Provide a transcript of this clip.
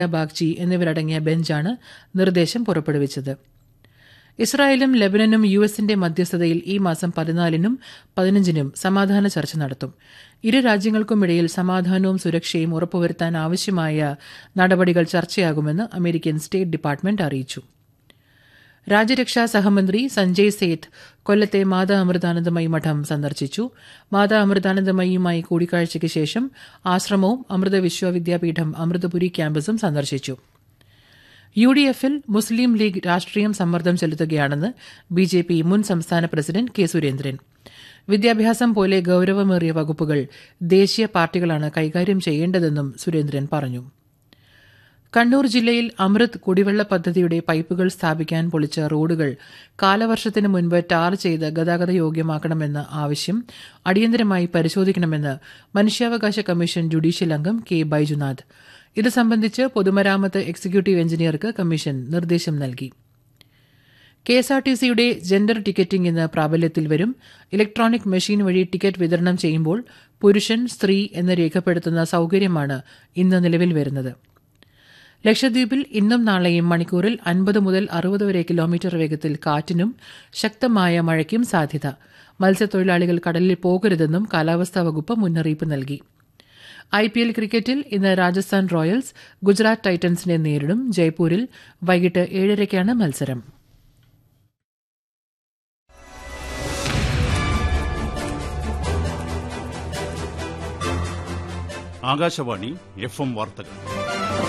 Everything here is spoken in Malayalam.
ബാഗ്ചി എന്നിവരടങ്ങിയ ബെഞ്ചാണ് നിർദ്ദേശം പുറപ്പെടുവിച്ചത് ഇസ്രായേലും ലബനനും യു എസിന്റെ മധ്യസ്ഥതയിൽ ഈ മാസം പതിനാലിനും പതിനഞ്ചിനും സമാധാന ചർച്ച നടത്തും ഇരു രാജ്യങ്ങൾക്കുമിടയിൽ സമാധാനവും സുരക്ഷയും ഉറപ്പുവരുത്താൻ ആവശ്യമായ നടപടികൾ ചർച്ചയാകുമെന്ന് അമേരിക്കൻ സ്റ്റേറ്റ് ഡിപ്പാർട്ട്മെന്റ് അറിയിച്ചു രാജ്യരക്ഷാ സഹമന്ത്രി സഞ്ജയ് സേത്ത് കൊല്ലത്തെ മാതാ അമൃതാനന്ദമയി മഠം സന്ദർശിച്ചു മാതാ അമൃതാനന്ദമയിയുമായി കൂടിക്കാഴ്ചയ്ക്ക് ശേഷം ആശ്രമവും അമൃത വിശ്വവിദ്യാപീഠം അമൃതപുരി ക്യാമ്പസും സന്ദർശിച്ചു യു ഡി എഫിൽ മുസ്ലിം ലീഗ് രാഷ്ട്രീയം സമ്മർദ്ദം ചെലുത്തുകയാണെന്ന് ബി ജെ പി മുൻ സംസ്ഥാന പ്രസിഡന്റ് കെ സുരേന്ദ്രൻ വിദ്യാഭ്യാസം പോലെ ഗൌരവമേറിയ വകുപ്പുകൾ ദേശീയ പാർട്ടികളാണ് കൈകാര്യം ചെയ്യേണ്ടതെന്നും സുരേന്ദ്രൻ പറഞ്ഞു കണ്ണൂർ ജില്ലയിൽ അമൃത് കുടിവെള്ള പദ്ധതിയുടെ പൈപ്പുകൾ സ്ഥാപിക്കാൻ പൊളിച്ച റോഡുകൾ കാലവർഷത്തിന് മുൻപ് ടാർ ചെയ്ത് ഗതാഗത യോഗ്യമാക്കണമെന്ന ആവശ്യം അടിയന്തരമായി പരിശോധിക്കണമെന്ന് മനുഷ്യാവകാശ കമ്മീഷൻ ജുഡീഷ്യൽ അംഗം കെ ബൈജുനാഥ് ഇത് സംബന്ധിച്ച് പൊതുമരാമത്ത് എക്സിക്യൂട്ടീവ് എഞ്ചിനീയർക്ക് കമ്മീഷൻ നിർദ്ദേശം നൽകി കെഎസ്ആർടിസിയുടെ ജെൻഡർ ടിക്കറ്റിംഗ് ഇന്ന് പ്രാബല്യത്തിൽ വരും ഇലക്ട്രോണിക് മെഷീൻ വഴി ടിക്കറ്റ് വിതരണം ചെയ്യുമ്പോൾ പുരുഷൻ സ്ത്രീ എന്ന് രേഖപ്പെടുത്തുന്ന സൌകര്യമാണ് ഇന്ന് നിലവിൽ വരുന്നത് ലക്ഷദ്വീപിൽ ഇന്നും നാളെയും മണിക്കൂറിൽ അൻപത് മുതൽ അറുപത് വരെ കിലോമീറ്റർ വേഗത്തിൽ കാറ്റിനും ശക്തമായ മഴയ്ക്കും സാധ്യത മത്സ്യത്തൊഴിലാളികൾ കടലിൽ പോകരുതെന്നും കാലാവസ്ഥാ വകുപ്പ് മുന്നറിയിപ്പ് നൽകി ഐ പി എൽ ക്രിക്കറ്റിൽ ഇന്ന് രാജസ്ഥാൻ റോയൽസ് ഗുജറാത്ത് ടൈറ്റൻസിനെ നേരിടും ജയ്പൂരിൽ വൈകിട്ട് ഏഴരയ്ക്കാണ് മത്സരം ആകാശവാണി എഫ് എം വാർത്തകൾ